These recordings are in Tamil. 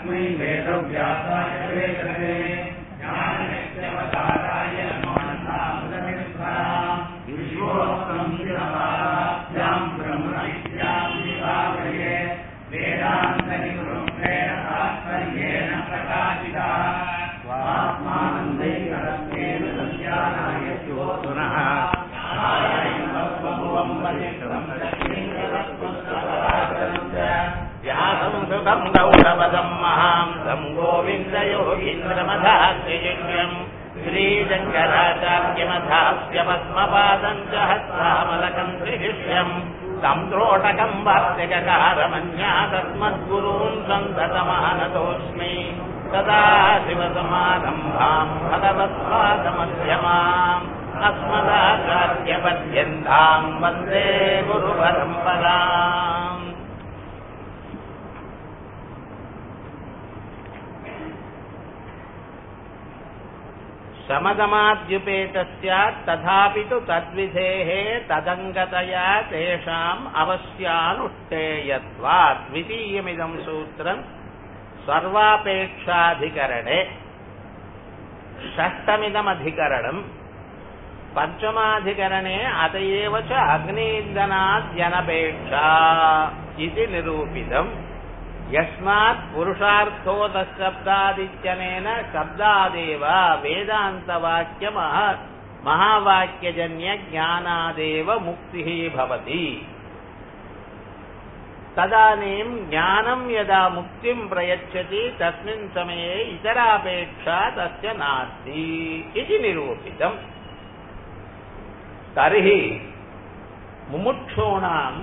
तस्मै वेदव्यासाय वेदसे ज्ञाननित्यवताराय मानसामृतनिर्भराम् विश्वोत्तम् शिरवाभ्याम् ब्रह्मविद्याम् विभागये वेदान्तनिवृत्तेन तात्पर्येण प्रकाशिता स्वात्मानन्दैकरत्वेन सत्यानाय पुनः व्यासं सुखं गौरवदं महांसं गोविन्दयोगीन्द्रमधात्रियज्ञम् श्रीशङ्कराचार्यमधास्य पद्मपादं च हस्तामलकं त्रिशिष्यम् तं त्रोटकं वार्तिककारमन्यादस्मद्गुरून् सन्ततमानतोऽस्मि सदा शिवसमारम्भां भगवत्पादमध्यमाम् अस्मदाचार्यपर्यन्तां वन्दे गुरुपरम्पराम् शमदमाद्युपेतस्यात् तथापि तु तद्विधेः तदङ्गतया तेषाम् अवश्यानुष्ठेयत्वात् द्वितीयमिदम् सूत्रम् सर्वापेक्षाधिकरणे षष्टमिदमधिकरणम् पञ्चमाधिकरणे अत एव च अग्नीन्दनाद्यनपेक्षा इति निरूपितम् यस्मात् पुरुषार्थो तशब्दादित्यनेन शब्दादेव वेदान्तवाक्यम महावाक्यजन्यज्ञानादेव मुक्तिः भवति तदानीं ज्ञानं यदा मुक्तिं प्रयच्छति तस्मिन् समये इतरापेक्षा तस्य नास्ति इति निरूपितम् तर्हि मुमुक्षूणाम्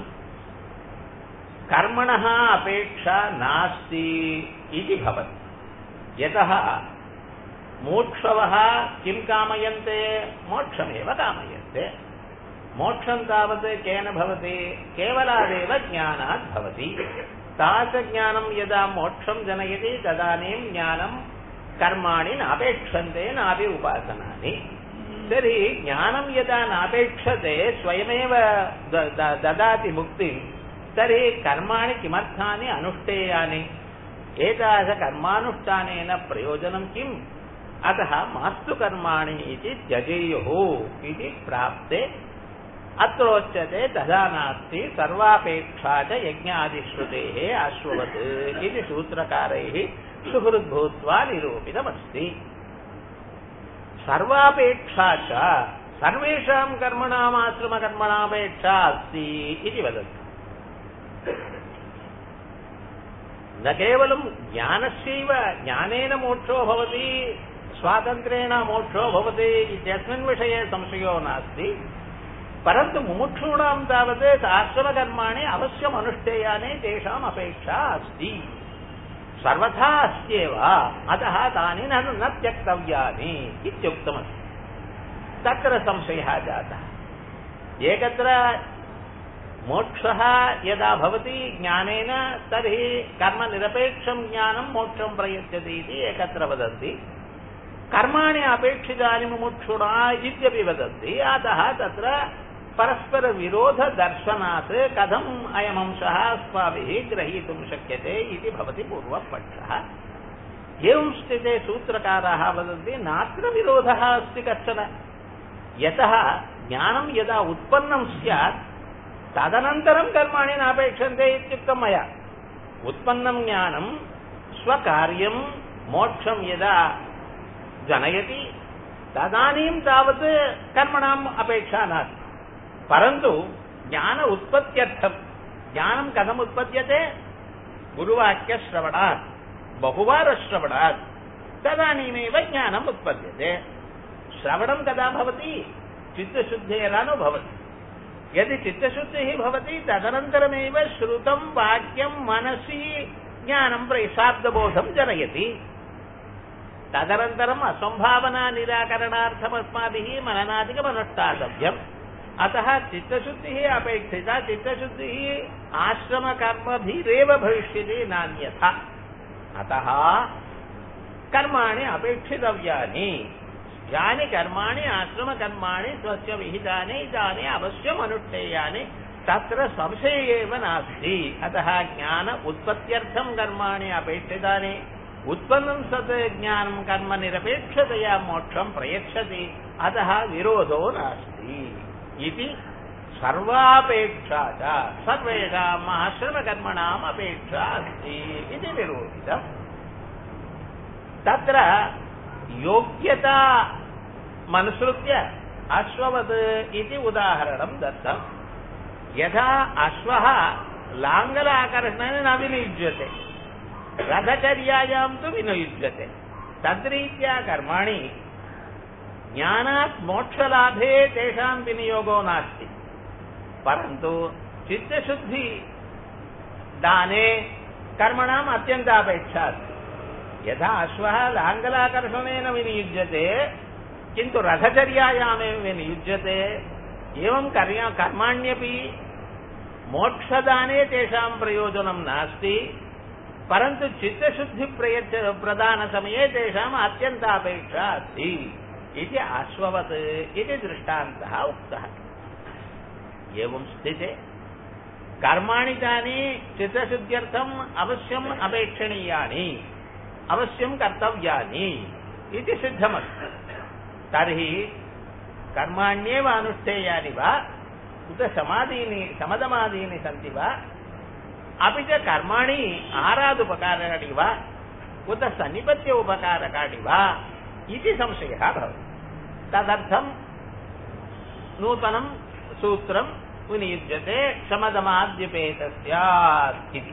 कर्मणः अपेक्षा नास्ति इति भवति यतः मोक्षवः किं कामयन्ते मोक्षमेव कामयन्ते मोक्षं तावत् केन भवति केवलादेव ज्ञानात् भवति तादृशज्ञानं यदा मोक्षं जनयति तदानीं ज्ञानं कर्माणि नापेक्षन्ते नापि उपासनानि तर्हि ज्ञानं यदा नापेक्षते स्वयमेव ददाति मुक्तिं तर्हि कर्माणि किमर्थानि अनुष्ठेयानि एतादृशकर्मानुष्ठानेन प्रयोजनं किम् अतः मास्तु कर्माणि इति त्यजेयुः इति प्राप्ते अत्रोच्यते तथा नास्ति सर्वापेक्षा च यज्ञादिश्रुतेः अश्ववत् इति सूत्रकारैः सुहृद्भूत्वा निरूपितमस्ति सर्वापेक्षा च सर्वेषां कर्मणामाश्रमकर्मणापेक्षा अस्ति इति वदति न केवलं ज्ञानस्यैव ज्ञानेन मोक्षो भवति स्वातन्त्र्येण मोक्षो भवति इत्यस्मिन् विषये संशयो नास्ति परन्तु मुमुक्षूणां तावत् आश्रमकर्माणि अवश्यम् अनुष्ठेयानि तेषाम् अपेक्षा अस्ति सर्वथा अस्त्येव अतः तानि न न त्यक्तव्यानि इत्युक्तमस्ति तत्र संशयः जातः एकत्र मोक्षः यदा भवति ज्ञानेन तर्हि कर्मनिरपेक्षं ज्ञानं मोक्षं प्रयच्छति इति एकत्र वदन्ति कर्माणि अपेक्षितानि मुमुक्षुणा इत्यपि वदन्ति अतः तत्र परस्परविरोधदर्शनात् कथम् अयमंशः अस्माभिः ग्रहीतुं शक्यते इति भवति पूर्वपक्षः एवं स्थिते सूत्रकाराः वदन्ति नात्र विरोधः अस्ति कश्चन यतः ज्ञानं यदा उत्पन्नं स्यात् तदनन्तरं कर्माणि नापेक्षन्ते इत्युक्तं मया उत्पन्नं ज्ञानं स्वकार्यं मोक्षं यदा जनयति तदानीं तावत् कर्मणाम् अपेक्षा नास्ति परन्तु ज्ञान उत्पत्त्यर्थं ज्ञानं कथम् उत्पद्यते गुरुवाक्यश्रवणात् बहुवारश्रवणात् तदानीमेव ज्ञानम् उत्पद्यते श्रवणं कदा भवति चित्तशुद्धेरानुभवति यदि चित्तशुद्धिः भवति तदनन्तरमेव श्रुतं वाक्यं मनसि ज्ञानं शाब्दबोधं जनयति तदनन्तरम् असम्भावना निराकरणार्थम् अस्माभिः मननादिकमनुष्ठातव्यम् अतः चित्तशुद्धिः अपेक्षिता चित्तशुद्धिः आश्रमकर्मभिरेव भविष्यति नान्यथा अतः कर्माणि अपेक्षितव्यानि यानि कर्माणि आश्रमकर्माणि स्वस्य विहितानि तानि अवश्यम् अनुष्ठेयानि तत्र संशय एव नास्ति अतः ज्ञान उत्पत्त्यर्थं कर्माणि अपेक्षितानि उत्पन्नं सत् ज्ञानं कर्म निरपेक्षतया मोक्षं प्रयच्छति अतः विरोधो नास्ति इति सर्वापेक्षा च सर्वेषाम् आश्रमकर्मणाम् अपेक्षा अस्ति इति निरूपितम् तत्र योग्यता मनुसृत्य अश्ववत् इति उदाहरणं दत्तम् यथा अश्वः लाङ्गलाकर्षणेन न विनियुज्यते रथचर्यायां तु विनियुज्यते तद्रीत्या कर्माणि ज्ञानात् मोक्षलाभे तेषां विनियोगो नास्ति परन्तु चित्तशुद्धि दाने कर्मणाम् अत्यन्तापेक्षा अस्ति यथा अश्वः लाङ्गलाकर्षणेन विनियुज्यते किन्तु रथचर्यायामेव विनियुज्यते एवं कर्या कर्माण्यपि मोक्षदाने तेषां प्रयोजनं नास्ति परन्तु चित्तशुद्धिप्रयच्छ प्रदानसमये ताम् अत्यन्तापेक्षा अस्ति इति अश्ववत् इति दृष्टान्तः उक्तः एवं स्थिते कर्माणि तानि चित्तशुद्ध्यर्थम् अवश्यम् अपेक्षणीयानि अवश्यं कर्तव्यानि इति सिद्धमस्ति तर्हि कर्माण्येव अनुष्ठेयानि वा उत समाधीनि समदमादीनि सन्ति वा अपि च कर्माणि आरादुपकारकाणि वा उत सन्निपत्य उपकारकाणि वा इति संशयः भवति तदर्थं नूतनं सूत्रं विनियुज्यते शमदमाद्युपेतस्यात् इति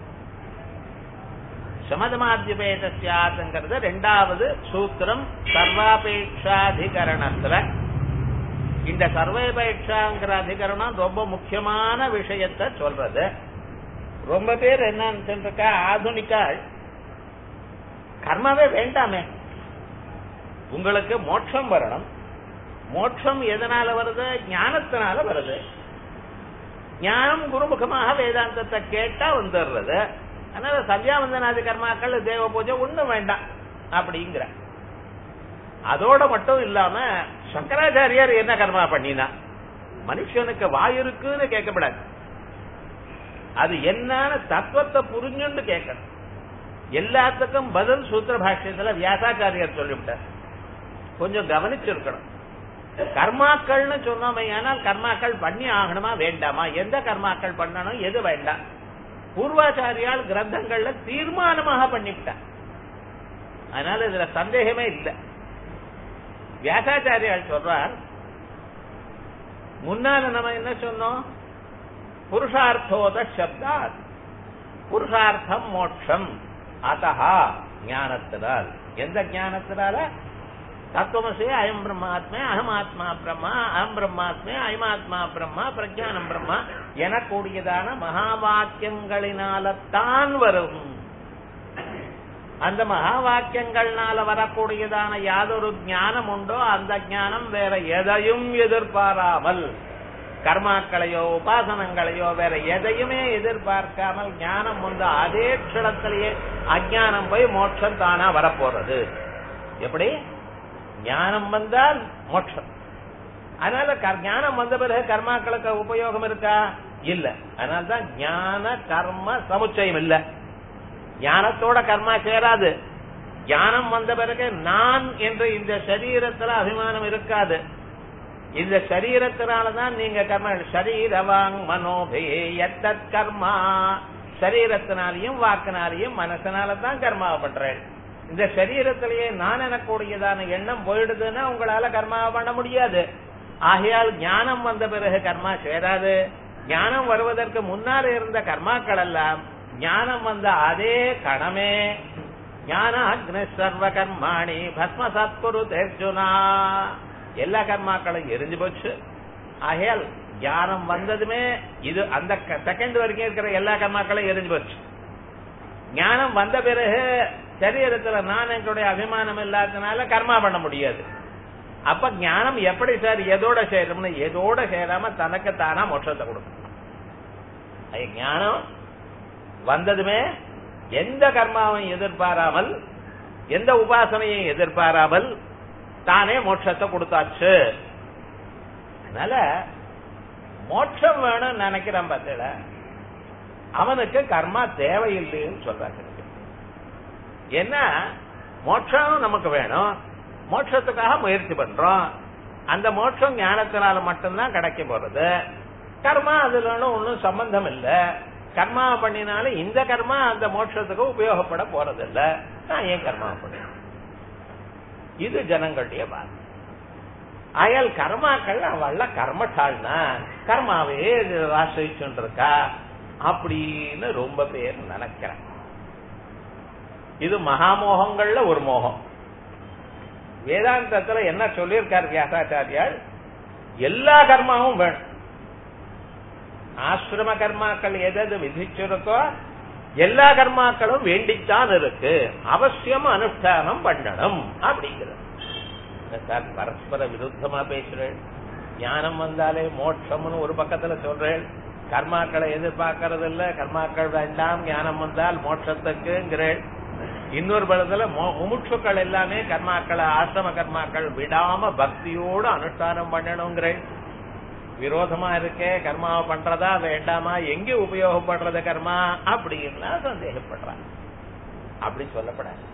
சமதமாத்தியபேதஸ்யாத்ங்கிறது ரெண்டாவது சூத்திரம் சர்வாபேட்சாதிகரணத்துல இந்த சர்வாபேட்சாங்கிற அதிகரணம் ரொம்ப முக்கியமான விஷயத்தை சொல்றது ரொம்ப பேர் என்னன்னு இருக்கா ஆதுனிக்கா கர்மாவே வேண்டாமே உங்களுக்கு மோட்சம் வரணும் மோட்சம் எதனால வருது ஞானத்தினால வருது ஞானம் குருமுகமாக வேதாந்தத்தை கேட்டா வந்துடுறது அதனால சந்தியாவந்தனாதி கர்மாக்கள் தேவ பூஜை ஒண்ணும் வேண்டாம் அப்படிங்கிற அதோட மட்டும் இல்லாம சங்கராச்சாரியார் என்ன கர்மா பண்ணினா மனுஷனுக்கு வாய் இருக்குன்னு கேட்கப்படாது அது என்னன்னு தத்துவத்தை புரிஞ்சுன்னு கேட்கணும் எல்லாத்துக்கும் பதில் சூத்திர பாஷ்யத்துல வியாசாச்சாரியார் சொல்லிவிட்டார் கொஞ்சம் கவனிச்சிருக்கணும் கர்மாக்கள்னு சொன்னோமே ஆனால் கர்மாக்கள் பண்ணி ஆகணுமா வேண்டாமா எந்த கர்மாக்கள் பண்ணணும் எது வேண்டாம் பூர்வாச்சாரியால் கிரந்தங்கள்ல தீர்மானமாக பண்ணிவிட்டார் அதனால இதுல சந்தேகமே இல்லை வியாசாச்சாரியால் சொல்றார் முன்னால நம்ம என்ன சொன்னோம் புருஷார்த்தோத சப்தாத் புருஷார்த்தம் மோட்சம் அத்தஹா ஞானத்தினால் எந்த ஞானத்தினால தத்துவமசி அயம் பிரம்மாத்மே அகம் ஆத்மா பிரம்மா அகம் பிரம்மாத்மே அயமாத்மா பிரம்மா பிரஜானம் பிரம்மா எனக்கூடியதான மகா வாக்கியங்களினால்தான் வரும் அந்த மகா வாக்கியங்கள்னால வரக்கூடியதான யாதொரு ஞானம் உண்டோ அந்த ஞானம் வேற எதையும் எதிர்பாராமல் கர்மாக்களையோ உபாசனங்களையோ வேற எதையுமே எதிர்பார்க்காமல் ஞானம் வந்து அதே க்ஷணத்திலேயே அஜானம் போய் மோட்சம் தானா வரப்போறது எப்படி ஞானம் வந்தால் மோட்சம் அதனால ஞானம் வந்த பிறகு கர்மாக்களுக்கு உபயோகம் இருக்கா இல்ல அதனால்தான் ஞான கர்ம சமுச்சயம் இல்ல ஞானத்தோட கர்மா சேராது ஞானம் வந்த பிறகு நான் என்று இந்த சரீரத்துல அபிமானம் இருக்காது இந்த சரீரத்தினாலதான் நீங்க கர்ம சரீரவாங் மனோபே எத்தத் கர்மா சரீரத்தினாலையும் வாக்கினாலையும் மனசனாலதான் கர்மாவை பண்றேன் இந்த சரீரத்திலேயே நான் எனக்கூடியதான எண்ணம் போயிடுதுன்னா உங்களால கர்மாவை பண்ண முடியாது ஆகையால் ஞானம் வந்த பிறகு கர்மா சேராது ஞானம் வருவதற்கு முன்னால் இருந்த கர்மாக்கள் எல்லாம் ஞானம் வந்த அதே கணமே ஞான அக்னி சர்வ கர்மாணி பஸ்ம சத்குரு தேர்ஜுனா எல்லா கர்மாக்களும் எரிஞ்சு போச்சு ஆகையால் ஞானம் வந்ததுமே இது அந்த செகண்ட் வரைக்கும் இருக்கிற எல்லா கர்மாக்களும் எரிஞ்சு போச்சு ஞானம் வந்த பிறகு சரீரத்துல நான் எங்களுடைய அபிமானம் இல்லாததுனால கர்மா பண்ண முடியாது அப்ப ஞானம் எப்படி சார் எதோட சேரும்னு எதோட சேராம தனக்கு தானா மோட்சத்தை கொடுக்கும் ஞானம் வந்ததுமே எந்த கர்மாவையும் எதிர்பாராமல் எந்த உபாசனையும் எதிர்பாராமல் தானே மோட்சத்தை கொடுத்தாச்சு அதனால மோட்சம் வேணும்னு நினைக்கிறான் பார்த்தல அவனுக்கு கர்மா தேவையில்லைன்னு சொல்றாங்க ஏன்னா மோட்சம் நமக்கு வேணும் மோட்சத்துக்காக முயற்சி பண்றோம் அந்த மோட்சம் ஞானத்தினால மட்டும்தான் கிடைக்க போறது கர்மா அதுல ஒன்றும் சம்பந்தம் இல்ல கர்மா பண்ணினாலும் இந்த கர்மா அந்த மோட்சத்துக்கு உபயோகப்பட போறது இல்ல நான் ஏன் கர்மா பண்ணேன் இது ஜனங்களுடைய வாதம் அயல் கர்மாக்கள் அவள கர்மட்டாள்னா கர்மாவே ஆசிரிச்சுட்டு இருக்கா அப்படின்னு ரொம்ப பேர் நினைக்கிறேன் இது மகாமோகங்கள்ல ஒரு மோகம் வேதாந்தத்துல என்ன சொல்லியிருக்கார் வியாசாச்சாரியால் எல்லா கர்மாவும் வேணும் ஆசிரம கர்மாக்கள் எது விதிச்சிருக்கோ எல்லா கர்மாக்களும் வேண்டித்தான் இருக்கு அவசியம் அனுஷ்டானம் பண்ணணும் அப்படிங்கிறது சார் பரஸ்பர விருத்தமா பேசுறேன் ஞானம் வந்தாலே மோட்சம்னு ஒரு பக்கத்துல சொல்றேன் கர்மாக்களை எதிர்பார்க்கறது இல்ல கர்மாக்கள் வேண்டாம் ஞானம் வந்தால் மோட்சத்துக்குங்கிறேன் இன்னொரு படத்துல முமுட்சுக்கள் எல்லாமே கர்மாக்களை ஆசிரம கர்மாக்கள் விடாம பக்தியோடு அனுஷ்டானம் பண்ணணுங்கிறேன் விரோதமா இருக்கே கர்மாவை பண்றதா வேண்டாமா எங்க உபயோகப்படுறது கர்மா அப்படின்னா சந்தேகப்படுறான் அப்படி சொல்லப்படாது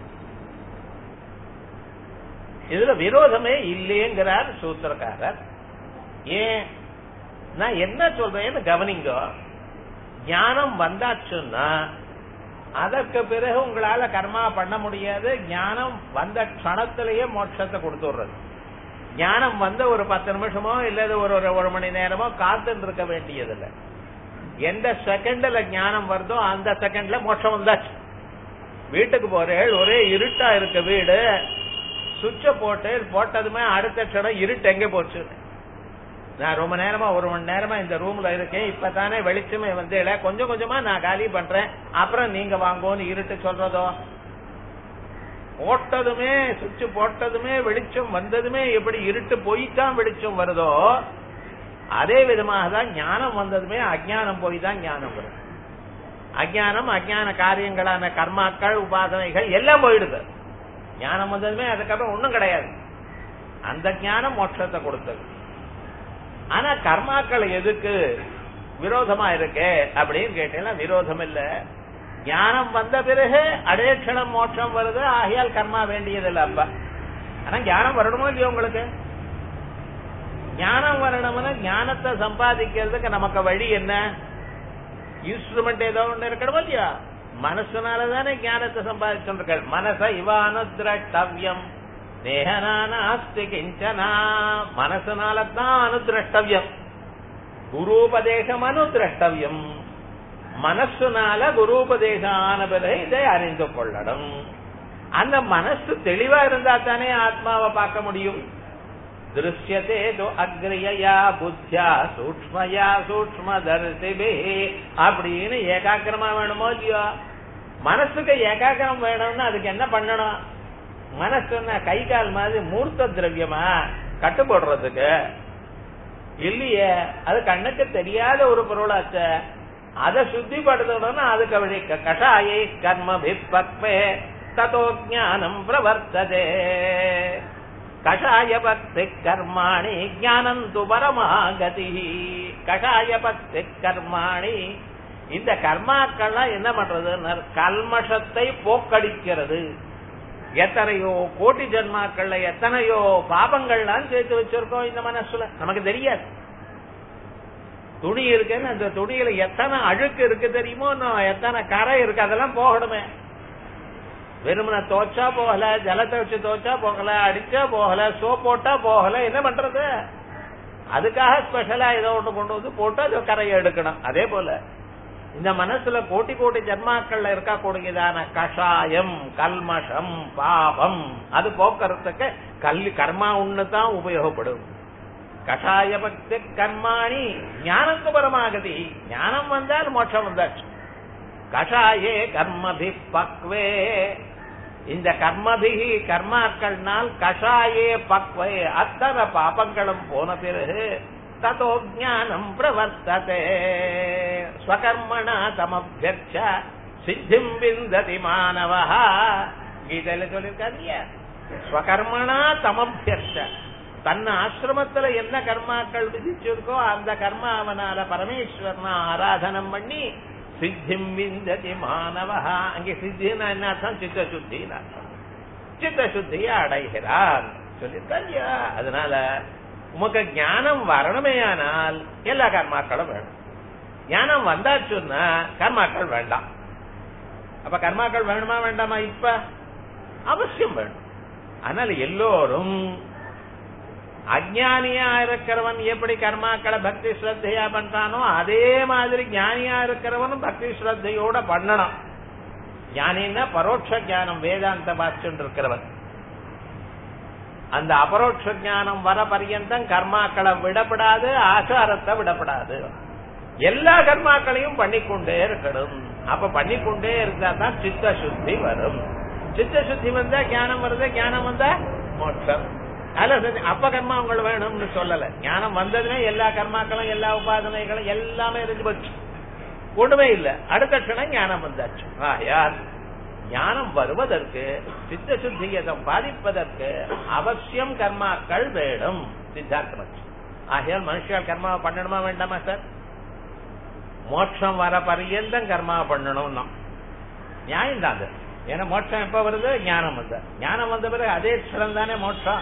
இதுல விரோதமே இல்லைங்கிறார் சூத்திரக்காரர் ஏன் நான் என்ன சொல்றேன்னு கவனிங்க ஞானம் வந்தாச்சுன்னா அதற்கு பிறகு உங்களால கர்மா பண்ண முடியாது ஞானம் வந்த க்ஷணத்திலேயே மோட்சத்தை கொடுத்துடுறது ஞானம் வந்த ஒரு பத்து நிமிஷமோ இல்லது ஒரு ஒரு மணி நேரமோ காத்துட்டு இருக்க வேண்டியதில்லை எந்த செகண்ட்ல ஞானம் வருதோ அந்த செகண்ட்ல மோட்சம் வந்தாச்சு வீட்டுக்கு போறேன் ஒரே இருட்டா இருக்கு வீடு சுவிட்ச போட்டு போட்டதுமே அடுத்த க்ஷணம் இருட்டு எங்க போச்சு நான் ரொம்ப நேரமா ஒரு மணி நேரமா இந்த ரூம்ல இருக்கேன் இப்பதானே வெளிச்சமே வந்து கொஞ்சம் கொஞ்சமா நான் காலி பண்றேன் அப்புறம் நீங்க வாங்கோன்னு இருட்டு சொல்றதோ போட்டதுமே சுவிட்ச் போட்டதுமே வெளிச்சம் வந்ததுமே எப்படி இருட்டு போய்தான் வெளிச்சம் வருதோ அதே விதமாக தான் ஞானம் வந்ததுமே அஜானம் போய் தான் ஞானம் வரும் அஜானம் அஜான காரியங்களான கர்மாக்கள் உபாசனைகள் எல்லாம் போயிடுது ஞானம் வந்ததுமே அதுக்கப்புறம் ஒண்ணும் கிடையாது அந்த ஞானம் மோட்சத்தை கொடுத்தது ஆனா கர்மாக்கள் எதுக்கு விரோதமா இருக்கே அப்படின்னு கேட்டீங்கன்னா விரோதம் இல்ல ஞானம் வந்த பிறகு அடேட்சணம் மோட்சம் வருது ஆகையால் கர்மா வேண்டியதில்லை அப்ப ஆனா ஞானம் வரணுமோ இல்லையோ உங்களுக்கு ஞானம் வரணும்னா ஞானத்தை சம்பாதிக்கிறதுக்கு நமக்கு வழி என்ன இன்ஸ்ட்ருமெண்ட் ஏதோ ஒண்ணு இருக்கணுமோ இல்லையா மனசுனாலதானே ஞானத்தை சம்பாதிச்சுருக்கள் மனச இவானுதிரஷ்டவியம் நேகனாஸ்தி கிஞ்சனா மனசுனாலதான் அனுதிரஷ்டவியம் குருபதேசம் அனுதிரஷ்டவியம் மனசுனால குருபதேசம் ஆன பிறகு இதை அறிந்து கொள்ளணும் அந்த மனசு தெளிவா இருந்தா தானே ஆத்மாவை பார்க்க முடியும் திருஷ்யத்தே தோ அக்ரியயா புத்தியா சூக்மயா சூக்ம தரிசிபே அப்படின்னு ஏகாக்கிரமா வேணுமோ இல்லையோ மனசுக்கு ஏகாக்கிரம் வேணும்னு அதுக்கு என்ன பண்ணணும் மனசுன்னா கை கால் மாதிரி மூர்த்த திரவியமா கட்டு போடுறதுக்கு இல்லையே அது கண்ணுக்கு தெரியாத ஒரு பொருளாச்ச அதை சுத்திப்படுத்தணும்னா அதுக்கு வழி கஷாயை கர்ம பக்வே ததோ ஜானம் பிரவர்த்ததே கஷாய பக்தி கர்மாணி ஜானம் து பரமாகதி கஷாய பக்தி கர்மாணி இந்த கர்மாக்கள்லாம் என்ன பண்றது கல்மஷத்தை போக்கடிக்கிறது எத்தனையோ கோட்டி ஜென்மாக்கள்ல எத்தனையோ பாபங்கள்லாம் சேர்த்து வச்சிருக்கோம் இந்த மனசுல நமக்கு தெரியாது துணி இருக்குன்னு அந்த துணியில எத்தனை அழுக்கு இருக்கு தெரியுமோ எத்தனை கரை இருக்கு அதெல்லாம் போகணுமே வெறுமனை தோச்சா போகல ஜலத்தை வச்சு தோச்சா போகல அடிச்சா போகல சோப் போட்டா போகல என்ன பண்றது அதுக்காக ஸ்பெஷலா ஏதோ ஒண்ணு கொண்டு வந்து போட்டு அது கரையை எடுக்கணும் அதே போல இந்த மனசுல கோட்டி கோட்டி ஜன்மாக்கள்ல இருக்கக்கூடியதான கஷாயம் கல்மஷம் பாபம் அது போக்குறதுக்கு கல்வி கர்மா ஒண்ணுதான் உபயோகப்படும் கஷாய பக்தி கர்மாணி ஞானத்து பரமாகதி ஞானம் வந்தால் மோட்சம் வந்தாச்சு கஷாயே கர்மபி பக்வே இந்த கர்மபிகி கர்மாக்கள்னால் கஷாயே பக்வே அத்தனை பாபங்களும் போன பிறகு ததோ ஜானம் பிரவர்த்ததே ஸ்வகர்மணா தமபியர்ச்ச சித்திம் விந்ததி மாணவா கீதையில சொல்லியிருக்காரு ஸ்வகர்மணா தமபியர்ச்ச தன் ஆசிரமத்துல என்ன கர்மாக்கள் விதிச்சிருக்கோ அந்த கர்மா அவனால பரமேஸ்வரனை ஆராதனம் பண்ணி சித்திம் விந்ததி மாணவஹா அங்கே சித்தின்னா என்ன அர்த்தம் சித்த சுத்தின்னு அர்த்தம் சித்த சுத்தியை அடைகிறான் சொல்லியிருக்கா அதனால உமக்கு ஞானம் வரணுமேயானால் எல்லா கர்மாக்களும் வேணும் ஞானம் வந்தாச்சுன்னா கர்மாக்கள் வேண்டாம் அப்ப கர்மாக்கள் வேணுமா வேண்டாமா இப்ப அவசியம் வேணும் அதனால எல்லோரும் அஜானியா இருக்கிறவன் எப்படி கர்மாக்களை பக்தி ஸ்ரத்தையா பண்றானோ அதே மாதிரி ஞானியா இருக்கிறவனும் பக்தி ஸ்ரத்தையோட பண்ணணும் ஞானின்னா பரோட்ச ஞானம் வேதாந்த பாஷ்யம் இருக்கிறவன் அந்த அபரோட்ச ஞானம் வர பரியந்தம் கர்மாக்களை விடப்படாது ஆச்சாரத்தை விடப்படாது எல்லா கர்மாக்களையும் பண்ணிக்கொண்டே இருக்கணும் அப்ப பண்ணிக்கொண்டே இருந்தா தான் சித்த சுத்தி வரும் சித்த சுத்தி வந்தா ஞானம் வருது ஞானம் வந்தா மோட்சம் அதுல அப்ப கர்மா உங்களை வேணும்னு சொல்லல ஞானம் வந்ததுமே எல்லா கர்மாக்களும் எல்லா உபாதனைகளும் எல்லாமே இருந்து போச்சு ஒண்ணுமே இல்ல அடுத்த க்ஷணம் ஞானம் வந்தாச்சு யார் ஞானம் வருவதற்கு சித்த சுத்தியை சம்பாதிப்பதற்கு அவசியம் கர்மாக்கள் வேணும் சித்தார்த்தம் ஆகையால் மனுஷியால் கர்மாவை பண்ணணுமா வேண்டாமா சார் மோட்சம் வர பரியந்தம் கர்மா பண்ணணும்னா நியாயம் தான் அது ஏன்னா மோட்சம் எப்ப வருது ஞானம் வந்த ஞானம் வந்த பிறகு அதே க்ஷணம் தானே மோட்சம்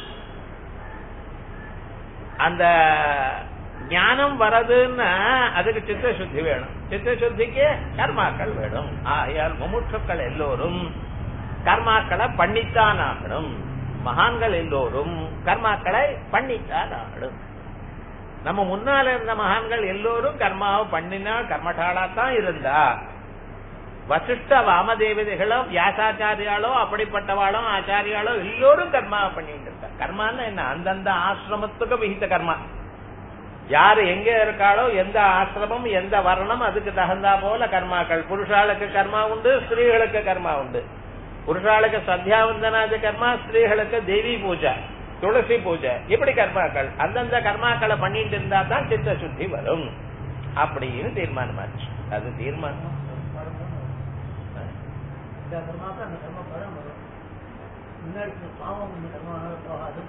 அந்த ஞானம் வரதுன்னா அதுக்கு சித்த சுத்தி வேணும் சித்த சுத்திக்கு கர்மாக்கள் வேணும் ஆகையால் முமுட்சுக்கள் எல்லோரும் கர்மாக்களை பண்ணித்தான் ஆகணும் மகான்கள் எல்லோரும் கர்மாக்களை பண்ணித்தான் ஆகணும் நம்ம முன்னால இருந்த மகான்கள் எல்லோரும் கர்மாவை பண்ணினா கர்மட்டாளா தான் இருந்தா வசிஷ்ட வாமதேவதைகளோ வியாசாச்சாரியாலோ அப்படிப்பட்டவாளோ ஆச்சாரியாலோ எல்லோரும் கர்மாவை பண்ணிட்டு இருக்கா கர்மான்னு என்ன அந்தந்த ஆசிரமத்துக்கு விகித கர்மா யாரு எங்க இருக்காளோ எந்த ஆசிரமம் எந்த வர்ணம் அதுக்கு தகுந்தா போல கர்மாக்கள் புருஷாளுக்கு கர்மா உண்டு ஸ்திரீகளுக்கு கர்மா உண்டு புருஷாளுக்கு சந்தியாவந்தனாதி கர்மா ஸ்திரீகளுக்கு தேவி பூஜை துளசி பூஜை இப்படி கர்மாக்கள் அந்தந்த கர்மாக்களை பண்ணிட்டு இருந்தா தான் சித்த சுத்தி வரும் அப்படின்னு தீர்மானமாச்சு அது தீர்மானம் இந்த கர்மாக்கு அந்த கர்ம பலம் வரும் முன்னாடி இந்த பாவம் இந்த கர்மாவால போகாது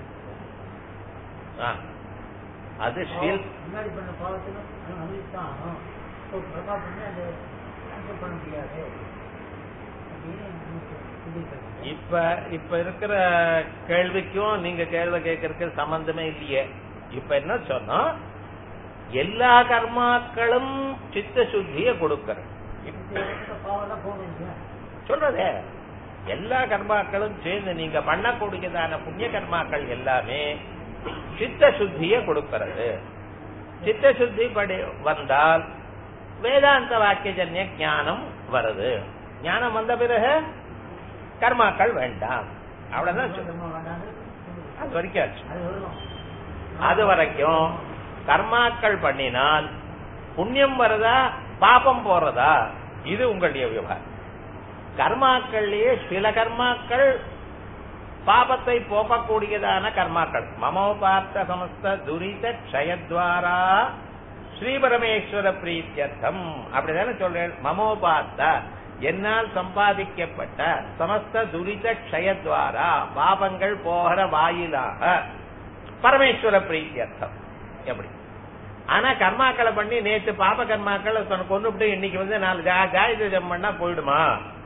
ஆ. அது ஷீல் முன்னாடி பண்ண பாவத்துக்கு அனுபவித்தான் ஆகணும் இப்போ பிரபா பண்ணி அதை கேன்சல் பண்ண முடியாது அப்படின்னு நமக்கு சொல்லியிருக்காங்க. இப்ப இப்ப இருக்கிற கேள்விக்கும் நீங்க கேள்வி கேட்கறதுக்கு சம்பந்தமே இல்லையே இப்ப என்ன சொன்னோம் எல்லா கர்மாக்களும் சித்த சுத்திய கொடுக்கறது இந்த இடத்துல பாவம்லாம் போகணும் இல்லையா? சொல்றதே எல்லா கர்மாக்களும் சேர்ந்து நீங்க பண்ணக்கூடியதான புண்ணிய கர்மாக்கள் எல்லாமே சித்த சுத்திய கொடுக்கிறது சித்த சுத்தி படி வந்தால் வேதாந்த வாக்கியஜன்ய ஞானம் வருது ஞானம் வந்த பிறகு கர்மாக்கள் வேண்டாம் அவ்வளவுதான் சொல்லு. கர்மா வேண்டாம்னு அது வரைக்கும் ஆச்சு அது வரும் அது வரைக்கும் கர்மாக்கள் பண்ணினால் புண்ணியம் வருதா பாபம் போறதா இது உங்களுடைய விவகாரம் கர்மாக்கள்லயே சில கர்மாக்கள் பாபத்தை போக்கக்கூடியதான கர்மாக்கள் மமோபார்த்த சமஸ்த துரித க்ஷயத்வாரா ஸ்ரீபரமேஸ்வர பிரீத்தியர்த்தம் அப்படிதானே சொல்றேன் மமோபார்த்த என்னால் சம்பாதிக்கப்பட்ட சமஸ்த துரித க்ஷயத்வாரா பாபங்கள் போகிற வாயிலாக பரமேஸ்வர பிரீத்தியர்த்தம் எப்படி ஆனா கர்மாக்களை பண்ணி நேத்து பாப கர்மாக்களை கொண்டுபிட்டு இன்னைக்கு வந்து நாலு கா- காயத்ரி ஜபம் பண்ணா போயிடுமா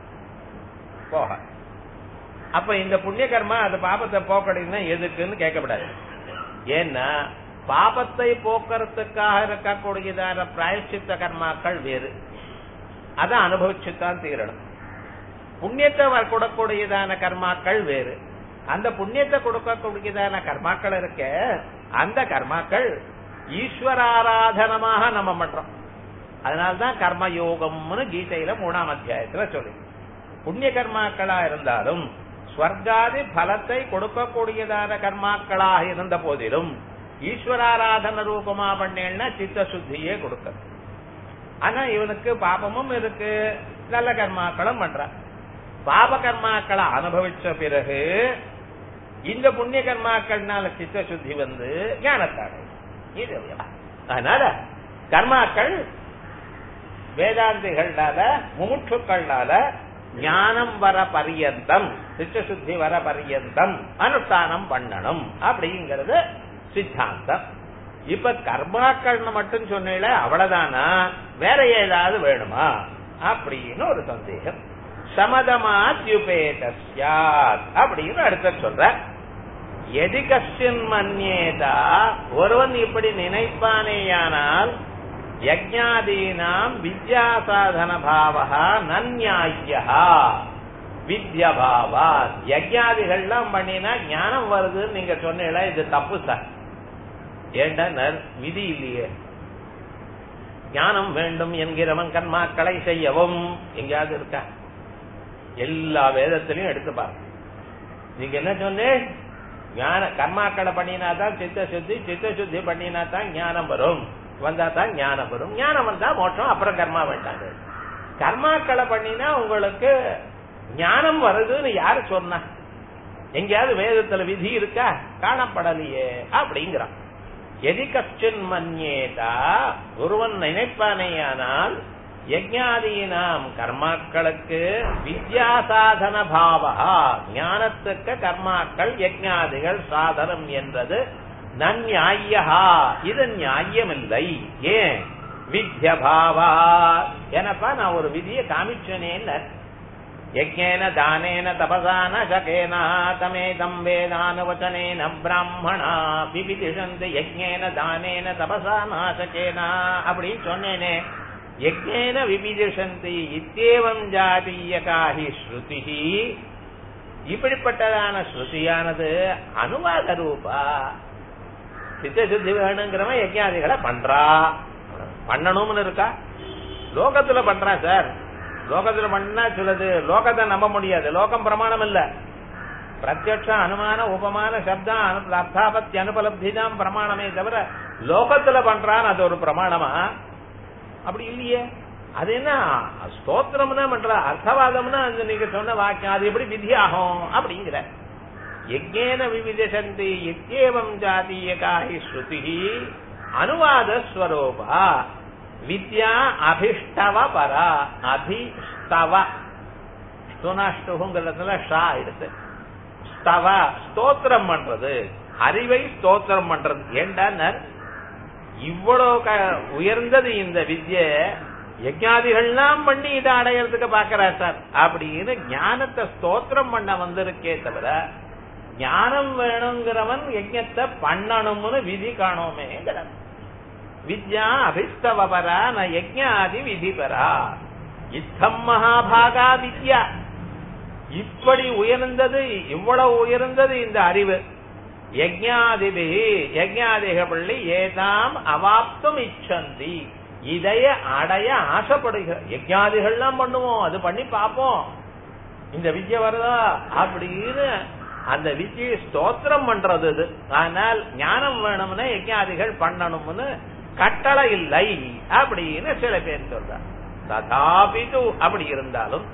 போக அப்ப இந்த புண்ணிய கர்மா அது பாபத்தை போக்கடினா எதுக்குன்னு கேட்கக்கூடாது ஏன்னா பாபத்தை போக்குறதுக்காக இருக்கக்கூடியதான பிராயச்சித்த கர்மாக்கள் வேறு அதை அனுபவிச்சுத்தான் தீரணும் புண்ணியத்தை வ- கொடுக்கக்கூடியதான கர்மாக்கள் வேறு அந்த புண்ணியத்தை கொடுக்கக்கூடியதான கர்மாக்கள் இருக்க அந்த கர்மாக்கள் ஈஸ்வராராதனமாக நம்ம பண்றோம் அதனால்தான் கர்மயோகம்னு கீதையில மூணாம் அத்தியாயத்துல சொல்லி புண்ணிய கர்மாக்களா இருந்தாலும் ஸ்வர்காதி பலத்தை கொடுக்கக்கூடியதான கர்மாக்களாக இருந்த போதிலும் ஈஸ்வராராதன ரூபமா பண்ணேன்னா சித்த சுத்தியே கொடுக்கிறது ஆனா இவனுக்கு பாபமும் இருக்கு நல்ல கர்மாக்களும் பண்றான் பாப கர்மாக்களை அனுபவிச்ச பிறகு இந்த புண்ணிய கர்மாக்கள்னால சித்த சுத்தி வந்து ஞானத்தாடை இது விவகாரம். அதனால கர்மாக்கள் வேதாந்திகள்னால முமுட்சுக்கள்னால ஞானம் வர பரியந்தம் சித்தசுத்தி வர பரியந்தம் அனுஷ்டானம் பண்ணணும் அப்படிங்கிறது சித்தாந்தம் இப்ப கர்மாக்கள் மட்டும் சொன்னீங்களே அவ்வளவுதானா வேற ஏதாவது வேணுமா அப்படின்னு ஒரு சந்தேகம் சமதமாத்யுபேதாத் அப்படின்னு அடுத்த சொல்ற எதி கஷ்டின் மன்யேதா ஒருவன் இப்படி நினைப்பானேயானால் யஜ்ஞாதீனாம் வித்யா சாதன பாவா நன்யாயா வித்யபாவா யஜ்ஞாதிகள்லாம் பண்ணினா ஞானம் வருதுன்னு நீங்க சொன்னீங்களா இது தப்பு சார் ஏண்டா விதி இல்லையே ஞானம் வேண்டும் என்கிறவன் கண்மாக்களை செய்யவும் எங்கேயாவது இருக்கா எல்லா வேதத்திலையும் எடுத்து பாருங்க நீங்க என்ன சொன்னேன் ஞான கர்மாக்களை பண்ணினா தான் சித்த சுத்தி சித்த சுத்தி பண்ணினா தான் ஞானம் வரும் வந்தா தான் ஞானம் வரும் ஞானம் வந்தா மோட்சம் அப்புறம் கர்மா வேண்டாங்க கர்மாக்களை பண்ணினா உங்களுக்கு ஞானம் வருதுன்னு யாரு சொன்னா எங்கேயாவது வேதத்துல விதி இருக்கா காணப்படலையே அப்படிங்கிறான் எதி கஷ்டின் மன்யேதா ஒருவன் நினைப்பானேயானால் யஜ்ஞாதீனாம் கர்மாக்களுக்கு வித்யா சாதன பாவா ஞானத்துக்கு கர்மாக்கள் யஜ்ஞாதிகள் சாதனம் என்றது நன்யாயா இது நியாயமில்லை ஏன் வித்ய பாவா எனப்பா நான் ஒரு விதியை காமிச்சனேன்னு யஜ்ஞேன தானேன தபசான சகேன தமேதம் வேதானுவச்சனேன பிராமணா பிபிதிஷந்து யஜ்ஞேன தானேன தபசா நாசகேனா அப்படின்னு சொன்னேனே யஜ்ஞேன விபிதிஷந்தி இத்தேவம் ஜாதீயகாஹி ஸ்ருதி இப்படிப்பட்டதான ஸ்ருதியானது அனுவாத ரூபா சித்த சுத்தி வேணுங்கிறவன் யஜ்ஞாதிகளை பண்றா பண்ணணும்னு இருக்கா லோகத்துல பண்றான் சார் லோகத்துல பண்ணா சிலது லோகத்தை நம்ப முடியாது லோகம் பிரமாணம் இல்ல பிரத்யட்ச அனுமான உபமான சப்தம் அனு- அர்த்தாபத்தி அனுபலப்தி தான் பிரமாணமே தவிர லோகத்துல பண்றான் அது ஒரு பிரமாணமா அப்படி இல்லையே அது என்ன ஸ்தோத்திரம்னா பண்ற அர்த்தவாதம்னா அந்த நீங்க சொன்ன வாக்கியம் அது எப்படி விதியாகும் அப்படிங்கிற யஜ்ஞேன விவிதசந்தி இத்தியேவம் ஜாதீயகாஹி ஸ்ருதி அனுவாத ஸ்வரூபா வித்யா அபிஷ்டவ பரா அபிஷ்டவ ஸ்துனாஷ்டுங்கிறதுல ஷா எடுத்து ஸ்தவ ஸ்தோத்திரம் பண்றது அறிவை ஸ்தோத்திரம் பண்றது ஏண்டா இவ்வளவு க- உயர்ந்தது இந்த வித்ய யஜ்ஞாதிகள்லாம் பண்ணி இதை அடையறதுக்கு பாக்குறார் சார் அப்படின்னு ஞானத்தை ஸ்தோத்திரம் பண்ண வந்திருக்கே தவிர ஞானம் வேணுங்கிறவன் யஜ்ஞத்தை பண்ணணும்னு விதி காணோமேங்கிறார் வித்யா அபிஸ்தவபரா ந யஜ்ஞாதி விதிபரா இத்தம் மகாபாகா வித்யா இப்படி உயர்ந்தது இவ்வளவு உயர்ந்தது இந்த அறிவு யஜ்ஞாதிபி யஜ்ஞாதிக பள்ளி ஏதாம் அவாப்தும் இச்சந்தி இதைய அடைய ஆசைப்படுகிற யஜ்ஞாதிகள்லாம் பண்ணுவோம் அது பண்ணி பார்ப்போம் இந்த வித்யை வருதா அப்படின்னு அந்த வித்யை ஸ்தோத்திரம் பண்றது இது ஆனால் ஞானம் வேணும்னா யஜ்ஞாதிகள் பண்ணணும்னு கட்டளை இல்லை அப்படின்னு சில பேர் சொல்றாங்க ததாபிது அப்படி இருந்தாலும்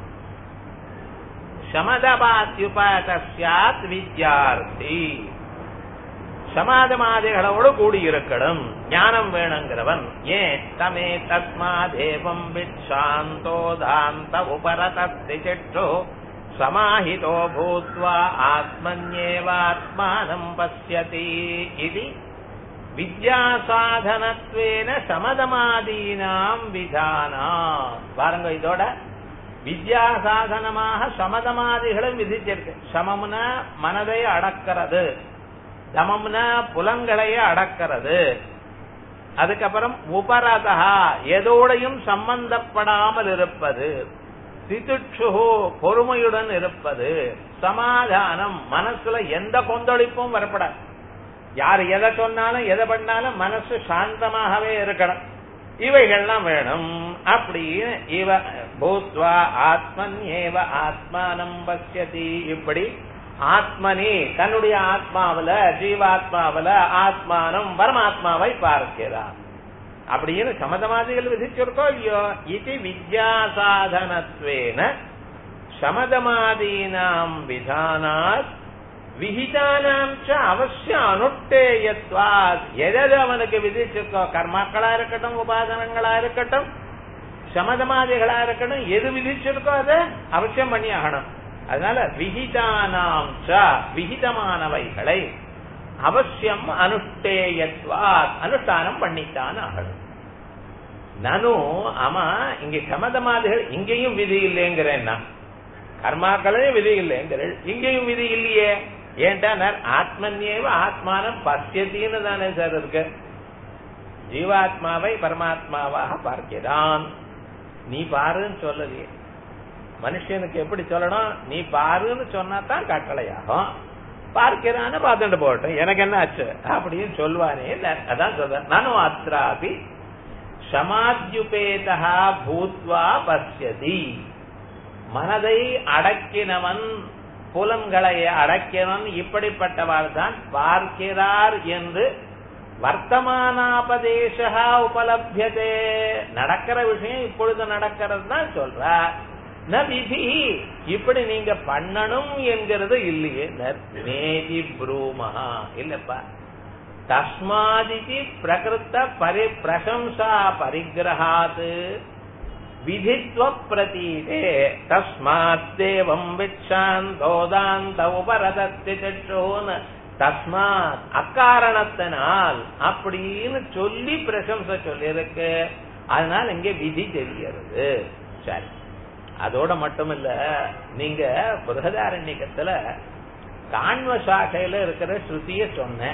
சமதபாத்யுபாத் வித்யார்த்தி சமாதமாதிகளோடு கூடியிருக்கணும் ஞானம் வேணுங்கிறவன் ஏன் தமே தஸ்மா தேவம் விச்சாந்தோதாந்த உபரதஸ்தி சிட்டோ சமாஹிதோ பூத்வா ஆத்மன்யேவாத்மானம் பசியதி இது வித்யாசாதனத்வேன சமதமாதீனாம் விதானா பாருங்க இதோட வித்யா சாதனமாக சமதமாதிகளும் விதிச்சிருக்கு சமம்னா மனதை அடக்கிறது தமம்னா புலங்களையே அடக்கிறது அதுக்கப்புறம் உபரதா எதோடையும் சம்பந்தப்படாமல் இருப்பது திதிட்சு பொறுமையுடன் இருப்பது சமாதானம் மனசுல எந்த கொந்தளிப்பும் வரப்படாது யார் எதை சொன்னாலும் எதை பண்ணாலும் மனசு சாந்தமாகவே இருக்கணும் இவைகள்லாம் வேணும் அப்படின்னு இவ பூத்வா ஆத்மன் ஏவ ஆத்மானம் பசியதி இப்படி ஆத்மனி தன்னுடைய ஆத்மாவில ஜீவாத்மாவில ஆத்மானம் பரமாத்மாவை பார்க்கிறார் அப்படின்னு சமதமாதிகள் விதிச்சிருக்கோ இல்லையோ இது வித்யா சாதனத்வேன சமதமாதீனாம் விதானாத் விகிதானாம் ச அவசிய அனுட்டேயத்வாத் எதது அவனுக்கு விதிச்சிருக்கோ கர்மாக்களா இருக்கட்டும் உபாதனங்களா இருக்கட்டும் சமதமாதிகளா இருக்கணும் எது விதிச்சிருக்கோ அதை அவசியம் பண்ணி ஆகணும் அதனால விகிதானாம் ச விகிதமானவைகளை அவசியம் அனுஷ்டேயத்வா அனுஷ்டானம் பண்ணித்தான் ஆகணும் நனு ஆமா இங்க சமதமாதிகள் இங்கேயும் விதி இல்லைங்கிறேன்னா கர்மாக்களே விதி இல்லைங்கிறேன் இங்கேயும் விதி இல்லையே ஏன்டா ஆத்மன்யேவ ஆத்மானம் பசியத்தின்னு தானே சார் இருக்கு ஜீவாத்மாவை பரமாத்மாவாக பார்க்கிறான் நீ பாருன்னு சொல்லலையே மனுஷனுக்கு எப்படி சொல்லணும் நீ பாருன்னு சொன்னா தான் கட்டளையாகும் பார்க்கிறான்னு பார்த்துட்டு போகட்டும் எனக்கு என்ன ஆச்சு அப்படின்னு சொல்வானே அதான் சொல்ற நானும் அத்ராபி சமாத்யுபேதா பூத்வா பசியதி மனதை அடக்கினவன் புலன்களை அடக்கினவன் இப்படிப்பட்டவர் தான் பார்க்கிறார் என்று வர்த்தமானாபதேசா உபலபியதே நடக்கிற விஷயம் இப்பொழுது நடக்கிறது தான் சொல்றார் ந விதி இப்படி நீங்க பண்ணணும் என்கிறது இல்லையே நேதி ப்ரூமஹா இல்லப்பா தஸ்மாதிதி பிரகிருத்த பரி பிரசம்சா பரிகிரகாத் விதித்வ பிரதீதே தஸ்மாத் தேவம் விச்சாந்தோதாந்த உபரதத்தி சற்றோன்னு தஸ்மாத் அக்காரணத்தினால் அப்படின்னு சொல்லி பிரசம்ச சொல்லியிருக்கு அதனால இங்க விதி தெரிகிறது சரி அதோட மட்டும் இல்ல நீங்க புரகதாரண்யத்துல காண்வ சாக்கையில இருக்கிற ஸ்ருதிய சொன்ன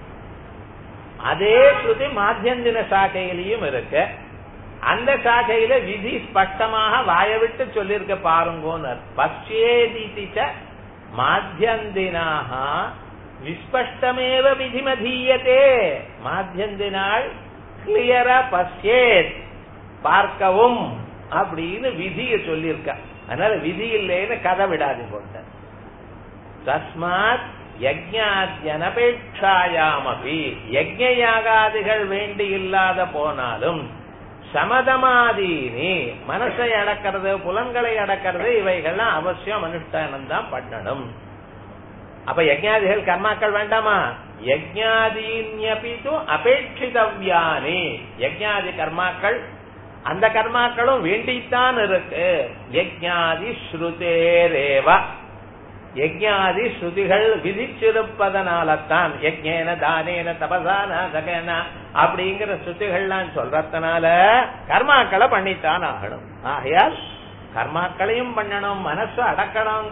அதே ஸ்ருதி மாத்தியந்தின சாக்கையிலையும் இருக்கு அந்த சாக்கையில விதி ஸ்பஷ்டமாக வாய விட்டு சொல்லியிருக்க பாருங்கோனர் பச்சேதிச்ச மாத்தியந்தினாக விஸ்பஷ்டமேவ விதிமதீயத்தே மாத்தியந்தினாள் கிளியரா பசியேத் பார்க்கவும் அப்படின்னு விதிய சொல்லியிருக்க அதனால விதி இல்லைன்னு கதை விடாது கொண்ட தஸ்மாத் யஜ்ஞாத்யனபேட்சாயாமபி யஜ்ஞயாகாதிகள் வேண்டி இல்லாத போனாலும் சமதமாதீனி மனசை அடக்கிறது புலன்களை அடக்கிறது இவைகள்லாம் அவசியம் அனுஷ்டானம் தான் பண்ணணும் அப்ப யஜ்ஞாதிகள் கர்மாக்கள் வேண்டாமா யஜ்ஞாதீன்யபிது அபேட்சிதவ்யானி யஜ்ஞாதி கர்மாக்கள் அந்த கர்மாக்களும் வேண்டித்தான் இருக்கு யஜ்ஞாதி ஸ்ருதேரேவ யஜ்ஞாதி ஸ்ருதிகள் விதிச்சிருப்பதனாலத்தான் யஜ்ஞேன தானேன தபசான சகேன அப்படிங்கிற ஸ்ருதிகள்லாம் சொல்றதுனால கர்மாக்களை பண்ணித்தான் ஆகணும் ஆகையால் கர்மாக்களையும் பண்ணணும் மனசு அடக்கணும்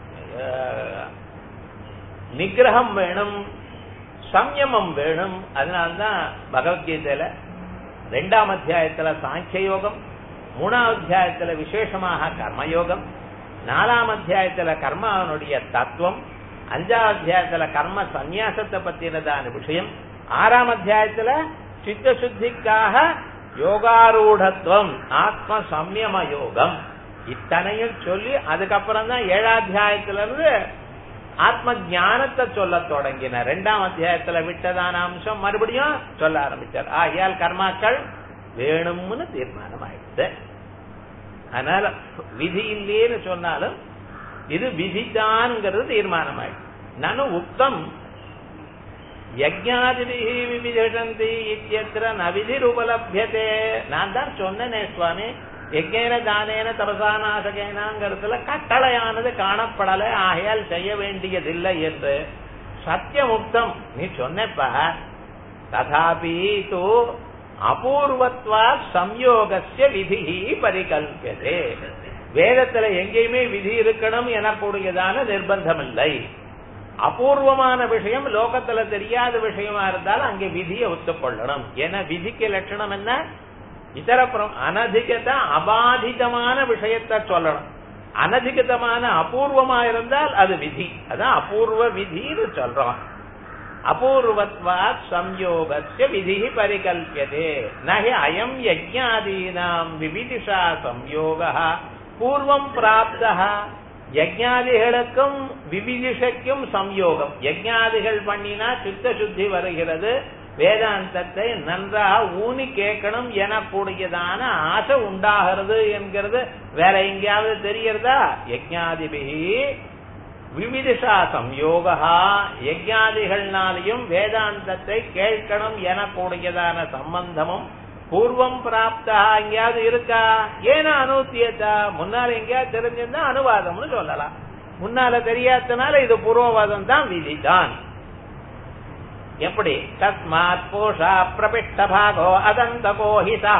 நிகிரகம் வேணும் சம்யமம் வேணும் அதனால்தான் பகவத்கீதையில ரெண்டாம் அத்தியாயத்துல சாங்கிய யோகம் மூணாம் அத்தியாயத்துல விசேஷமாக கர்மயோகம் நாலாம் அத்தியாயத்துல கர்மாவனுடைய தத்துவம் அஞ்சாம் அத்தியாயத்துல கர்ம சந்நியாசத்தை பத்தினதான விஷயம் ஆறாம் அத்தியாயத்துல சித்த சுத்திக்காக யோகாரூடத்துவம் ஆத்ம சம்யம யோகம் இத்தனையும் சொல்லி அதுக்கப்புறம் தான் ஏழாம் அத்தியாயத்துல இருந்து ஆத்ம ஞானத்தை சொல்ல தொடங்கின ரெண்டாம் அத்தியாயத்துல விட்டதான அம்சம் மறுபடியும் சொல்ல ஆரம்பிச்சார் ஆகியால் கர்மாக்கள் வேணும்னு தீர்மானம் ஆயிடுது அதனால விதி இல்லேன்னு சொன்னாலும் இது விதிதான்ங்கிறது தீர்மானம் ஆயிடுது நானும் உத்தம் யஜ்ஞாதிபிஹி விவிதந்தி இத்தியத்திர நவிதி உபலபியதே நான் தான் சொன்னேனே சுவாமி யஜ்ஞேன தானேன தபசானாசகேனாங்கிறதுல கட்டளையானது காணப்படலை ஆகையால் செய்ய வேண்டியதில்லை என்று சத்தியமுக்தம் நீ சொன்னப்ப ததாபி தூ அபூர்வத்வா சம்யோகசிய விதி பரிகல்பியதே வேதத்துல எங்கேயுமே விதி இருக்கணும் எனக்கூடியதான நிர்பந்தம் இல்லை அபூர்வமான விஷயம் லோகத்துல தெரியாத விஷயமா இருந்தாலும் அங்கே விதியை ஒத்துக்கொள்ளணும் ஏன்னா விதிக்கு லட்சணம் என்ன இதர அனதிகத அபாதிதமான விஷயத்த சொல்லணும் அனதிகதமான அபூர்வமா இருந்தால் அது விதி அதான் அபூர்வ விதின்னு சொல்றோம் அபூர்வத்வா சம்யோகஸ்ய விதி பரிகல்பியதே நகி அயம் யஜ்ஞாதீனாம் விவிதிஷா சம்யோக பூர்வம் பிராப்தா யஜ்ஞாதிகளுக்கும் விவிதிஷைக்கும் சம்யோகம் யஜ்ஞாதிகள் பண்ணினா சித்த சுத்தி வருகிறது வேதாந்தத்தை நன்றாக ஊனி கேட்கணும் எனக்கூடியதான ஆசை உண்டாகிறது என்கிறது வேற எங்கேயாவது தெரியறதா யஜ்ஞாதிபிகி விவிதிஷா சம்யோகா யஜ்ஞாதிகள்னாலையும் வேதாந்தத்தை கேட்கணும் எனக்கூடியதான சம்பந்தமும் பூர்வம் பிராப்தா எங்கேயாவது இருக்கா ஏன்னா அனுத்தியதா முன்னால எங்கேயாவது தெரிஞ்சிருந்தா அனுவாதம்னு சொல்லலாம் முன்னால தெரியாதனால இது பூர்வவாதம் தான் விதிதான் எப்படி தஸ்மாத் பூஷா பிரபிஷ்ட பாகோ அதந்த கோஹிதா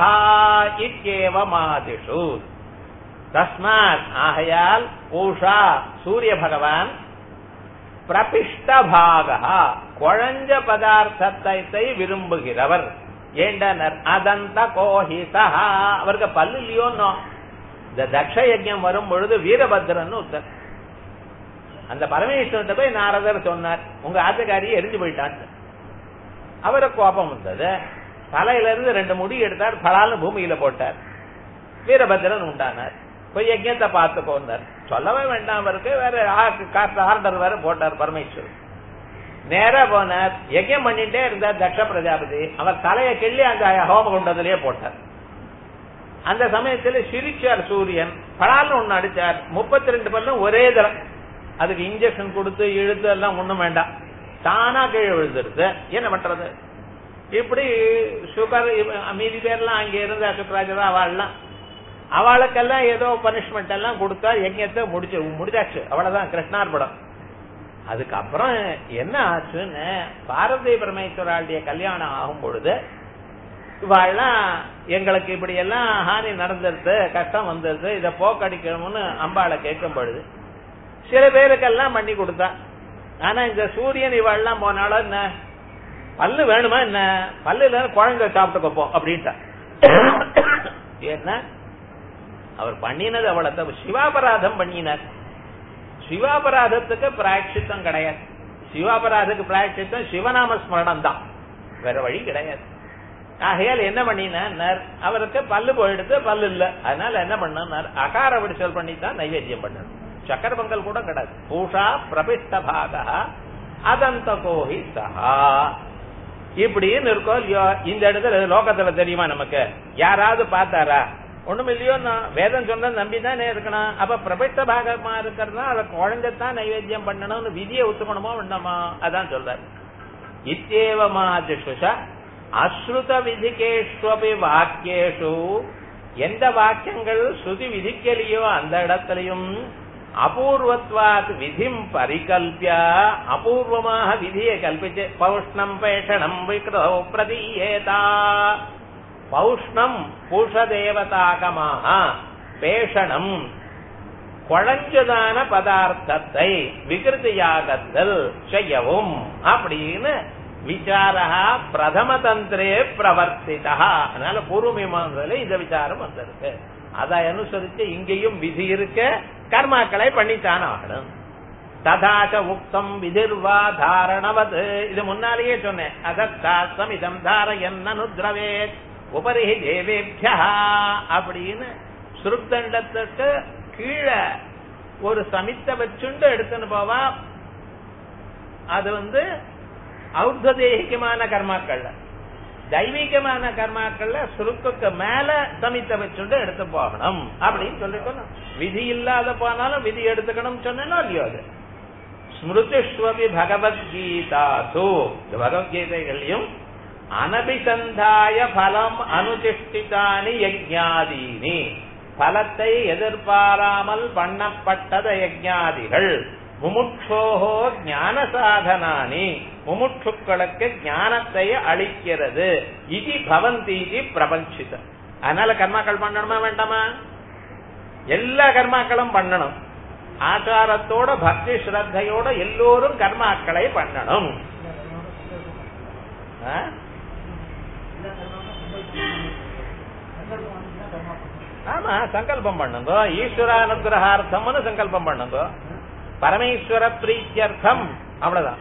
இக்கேவமாதிஷு தஸ்மாத் ஆகையால் பூஷா சூரிய பகவான் பிரபிஷ்ட பாகா குழஞ்ச பதார்த்தத்தை விரும்புகிறவர் ஏண்டனர் அதந்த கோஹிதா அவருக்கு பல்லு இல்லையோன்னோ இந்த தக்ஷ யஜ்யம் வரும் பொழுது வீரபத்ரன் உத்தர் அந்த பரமேஸ்வரன் போய் நாரதர் சொன்னார் உங்க ஆத்துக்காரியை எரிஞ்சு போயிட்டான் அவருக்கு கோபம் வந்தது தலையில இருந்து ரெண்டு முடி எடுத்தார் பலாலும் பூமியில போட்டார் வீரபத்ரன் உண்டானார் போய் யஜ்யத்தை பார்த்துக்கோன்னார் சொல்லவே வேண்டாம் அவருக்கு வேற ஆர்டர் வேற போட்டார் பரமேஸ்வரன் நேரா போனார் யஜ்யம் பண்ணிட்டே இருந்தார் தக்ஷ பிரஜாபதி அவர் தலையை கிள்ளி அந்த ஹோம குண்டத்திலேயே போட்டார் அந்த சமயத்துல சிரிச்சார் சூரியன் பலாலும் ஒண்ணு அடிச்சார் முப்பத்தி ரெண்டு பல்லும் ஒரே தரம் அதுக்கு இன்ஜெக்ஷன் கொடுத்து இழுத்து எல்லாம் ஒண்ணும் வேண்டாம் தானா கீழே விழுந்துருது என்ன பண்றது இப்படி சுகர் மீதி பேர்லாம் அங்க இருந்த சுக்கராஜரா அவள்லாம் அவளுக்கெல்லாம் ஏதோ பனிஷ்மெண்ட் எல்லாம் கொடுத்தா யஜ்யத்தை முடிச்சு முடிச்சாச்சு அவ்வளவுதான் கிருஷ்ணார்படம் அதுக்கப்புறம் என்ன ஆச்சுன்னு பாரதி பரமேஸ்வராளுடைய கல்யாணம் ஆகும் பொழுது இவாள்லாம் எங்களுக்கு இப்படி எல்லாம் ஹானி நடந்துருது கஷ்டம் வந்துருது இதை போக்கடிக்கணும்னு அம்பாளை கேட்கும் பொழுது சில பேருக்கெல்லாம் பண்ணி கொடுத்தா ஆனா இந்த சூரியன் இவாள்லாம் போனாலும் என்ன பல்லு வேணுமா என்ன பல்லு இல்ல குழந்தை சாப்பிட்டுக்கப்போ அப்படின்ட்டா ஏன்னா அவர் பண்ணினது அவ்வளவு சிவாபராதம் பண்ணினார் சிவாபராதத்துக்கு பிராயச்சித்தம் கிடையாது சிவாபராதத்துக்கு பிராயச்சித்தம் சிவநாம ஸ்மரணம் தான் வேற வழி கிடையாது ஆகையால் என்ன பண்ணினார் அவருக்கு பல்லு போயிடுத்து பல்லு இல்ல அதனால என்ன பண்ணார் அகார விடுச்சல் பண்ணி தான் நைவேத்தியம் பண்ணணும் சக்கர பொங்கல் கூட கிடையாது பூஷா பிரபிஷ்ட பாக அதந்த கோஹி சஹா இப்படின்னு இருக்கோ இல்லையோ இந்த இடத்துல லோகத்துல தெரியுமா நமக்கு யாராவது பார்த்தாரா ஒண்ணும் இல்லையோ வேதம் சொன்ன நம்பி தானே இருக்கணும் அப்ப பிரபிஷ்ட பாகமா இருக்கிறதுனா அதை குழந்தைத்தான் நைவேத்தியம் பண்ணணும்னு விதியை ஒத்துக்கணுமோ வேண்டாமா அதான் சொல்றாரு இத்தேவமாதிஷுஷ அஸ்ருத விதிகேஷ்வபி வாக்கியேஷு எந்த வாக்கியங்கள் ஸ்ருதி விதிக்கலையோ அந்த இடத்திலையும் அபூர்வத்வாத் விதிம் பரிகல்பிய அபூர்வமாக விதியை கல்பிச்சு பௌஷ்ணம் பேஷணம் விக்ரோ பிரதீயேதா பௌஷ்ணம் பூஷதேவதாகமாக பேஷணம் குழஞ்சதான பதார்த்தத்தை விகிருதியாகத்தல் செய்யவும் அப்படின்னு விசாரா பிரதம தந்திரே பிரவர்த்திதா அதனால பூர்வ மீமாசல இந்த விசாரம் வந்திருக்கு அதை அனுசரிச்சு இங்கேயும் விதி இருக்க கர்மாக்களை பண்ணித்தான் ஆகணும் ததாச்ச உக்தம் விதிர்வா தாரணவது இது முன்னாலேயே சொன்னேன் அதத்தாசம் இதம் தாரயன் அனுத்ரவே உபரி தேவேபியா அப்படின்னு சுருத்தண்டத்துக்கு கீழே ஒரு சமித்த வச்சுண்டு எடுத்துன்னு போவா அது வந்து ஔத்ததேகிகமான கர்மாக்கள்ல தெய்வீகமான கர்மாக்கள்ல சுருக்குக்கு மேல சமித்த வச்சுண்டு எடுத்து போகணும் அப்படின்னு சொல்லிக்கணும் விதி இல்லாத போனாலும் விதி எடுத்துக்கணும் சொன்னா இல்லையோ அது ஸ்மிருதிஸ்வபி பகவத்கீதாசு இந்த பகவத்கீதைகளையும் அனபிசந்தாய பலம் அனுதிஷ்டிதானி யஜ்ஞாதீனி பலத்தை எதிர்பாராமல் பண்ணப்பட்டத யஜ்ஞாதிகள் முமுட்சோஹோ ஞான சாதனானி முமுட்சுக்களுக்கு ஞானத்தை அளிக்கிறது இது பவந்தீதி பிரபஞ்சிதம் அதனால கர்மாக்கள் பண்ணணுமா வேண்டாமா எல்லா கர்மாக்களும் பண்ணணும் ஆச்சாரத்தோட பக்தி ஸ்ரத்தையோட எல்லோரும் கர்மாக்களை பண்ணணும் ஆ? ஆமா சங்கல்பம் பண்ணுங்க ஈஸ்வரானுகிரகார்த்தம்னு சங்கல்பம் பண்ணுங்க பரமேஸ்வர பிரீத்தியர்த்தம் அவ்வளவுதான்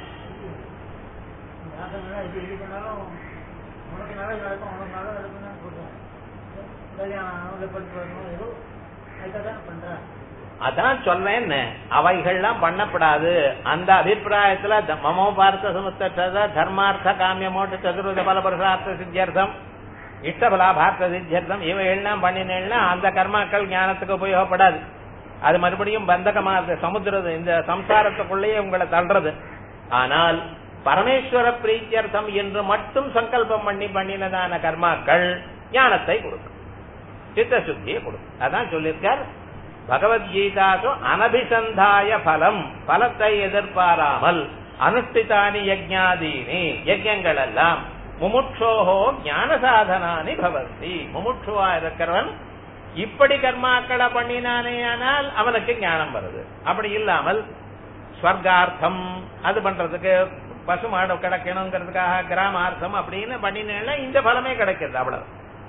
இது இது பண்ணாலும் உனக்கு நல்லது நடக்கும் உனக்கு நல்லது நடக்கும் சொல்றேன் கல்யாணம் அவங்களை பண்ணிட்டு வரணும் ஏதோ அதுக்காக தான் பண்றேன் அதான் சொல்றேன் அவைகள்லாம் பண்ணப்படாது அந்த அபிப்பிராயத்துல த- மமோ பார்த்த சமுத்திர தர்மார்த்த காமிய மோட்ட சதுர்வித பல புருஷார்த்த சித்தியர்த்தம் இஷ்டபலா பார்த்த சித்தியர்த்தம் இவைகள்லாம் பண்ணினேன்னா அந்த கர்மாக்கள் ஞானத்துக்கு உபயோகப்படாது அது மறுபடியும் பந்தகமா இருக்கு சமுத்திரம் இந்த சம்சாரத்துக்குள்ளேயே உங்களை தள்ளுறது ஆனால் பரமேஸ்வர பிரீத்தியர்த்தம் என்று மட்டும் சங்கல்பம் பண்ணி பண்ணினதான கர்மாக்கள் ஞானத்தை கொடுக்கும் சித்த சுத்தியை கொடுக்கும் அதான் சொல்லியிருக்கார் பகவத்கீதாசு அனபிசந்தாய பலம் பலத்தை எதிர்பாராமல் அனுஷ்டிதானி யஜ்ஞாதீனி யஜ்யங்கள் எல்லாம் முமுட்சோஹோ ஞான சாதனானி பவந்தி முமுட்சுவா இருக்கிறவன் இப்படி கர்மாக்களை பண்ணினானே ஆனால் அவனுக்கு ஞானம் வருது அப்படி இல்லாமல் ஸ்வர்கார்த்தம் அது பண்றதுக்கு பசு மாடு கிடைக்கணுங்கிறதுக்காக கிராமார்த்தம் அப்படின்னு பண்ணினா இந்த பலமே கிடைக்கிறது அவ்வளவு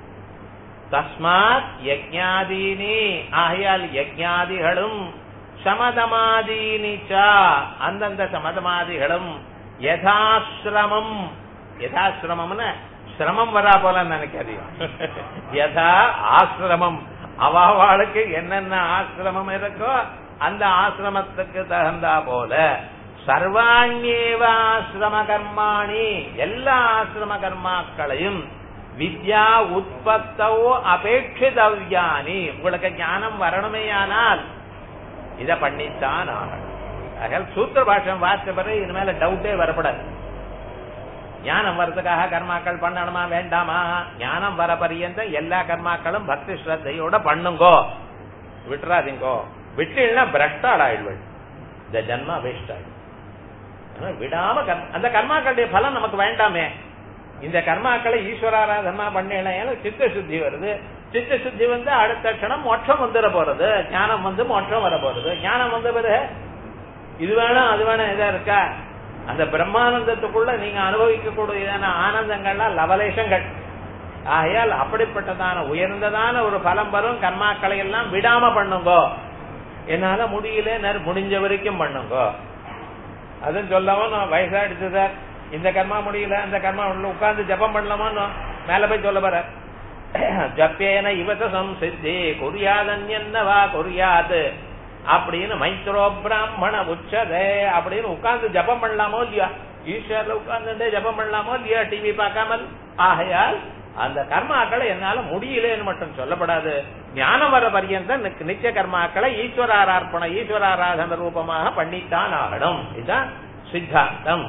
தஸ்மாத் யஜ்ஞாதீனி ஆகையால் யஜ்ஞாதிகளும் சமதமாதீனி ச அந்தந்த சமதமாதிகளும் யதாசிரமம் யதாசிரமம்னு சிரமம் வரா போல நினைக்காதீங்க யதா ஆசிரமம் அவாவாளுக்கு என்னென்ன ஆசிரமம் இருக்கோ அந்த ஆசிரமத்துக்கு தகுந்தா போல சர்வாண்யேவ ஆசிரம கர்மாணி எல்லா ஆசிரம கர்மாக்களையும் வித்யா உற்பத்தோ அபேட்சிதவ்யானி உங்களுக்கு ஞானம் வரணுமேயானால் இத பண்ணித்தான் ஆகணும் ஆகையால் சூத்திர பாஷம் வாசித்த பிறகு இனிமேல டவுட்டே வரப்படாது ஞானம் வர்றதுக்காக கர்மாக்கள் பண்ணணுமா வேண்டாமா ஞானம் வர பரியந்த எல்லா கர்மாக்களும் பக்தி ஸ்ரத்தையோட பண்ணுங்கோ விட்டுறாதீங்கோ விட்டுனா பிரஷ்டாள் ஆயிடுவள் இந்த ஜன்மா வேஸ்ட் ஆயிடும் ஆனா விடாம கர்ம- அந்த கர்மாக்களுடைய பலன் நமக்கு வேண்டாமே இந்த கர்மாக்களை ஈஸ்வராராதனா பண்ணல சித்த சுத்தி வருது சித்த சுத்தி வந்து அடுத்த க்ஷணம் மோட்சம் வந்துட போறது ஞானம் வந்து மோட்சம் வர போறது ஞானம் வந்த பிறகு இது வேணும் அது வேணும் இதா இருக்கா அந்த பிரம்மானந்தத்துக்குள்ள நீங்க அனுபவிக்கக்கூடியதான ஆனந்தங்கள்லாம் லவலேசங்கள் ஆகையால் அப்படிப்பட்டதான உயர்ந்ததான ஒரு பலம் வரும் கர்மாக்களை எல்லாம் விடாம பண்ணுங்கோ என்னால முடியல நேரம் முடிஞ்ச வரைக்கும் பண்ணுங்கோ அதுவும் சொல்லவும் நான் வயசாயிடுச்சு சார் இந்த கர்மா முடியல அந்த கர்மா உள்ள உட்கார்ந்து ஜபம் பண்ணலாமா மேல போய் சொல்ல போற ஜப்பேன இவத சம்சித்தி குறியாதன்யன்னவா குறியாது அப்படின்னு மைத்ரோ பிராமண உச்சதே அப்படின்னு உட்கார்ந்து ஜபம் பண்ணலாமோ இல்லையா ஈஸ்வரில் உட்கார்ந்துட்டே ஜபம் பண்ணலாமோ இல்லையா டிவி பார்க்காமல் ஆகையால் அந்த கர்மாக்களை என்னால முடியலன்னு மட்டும் சொல்லப்படாது ஞானம் வர பரியந்தம் நிக்க- நித்திய கர்மாக்களை ஈஸ்வராரார்ப்பண ஈஸ்வராராதன ரூபமாக பண்ணித்தான் ஆகணும் இதுதான் சித்தாந்தம்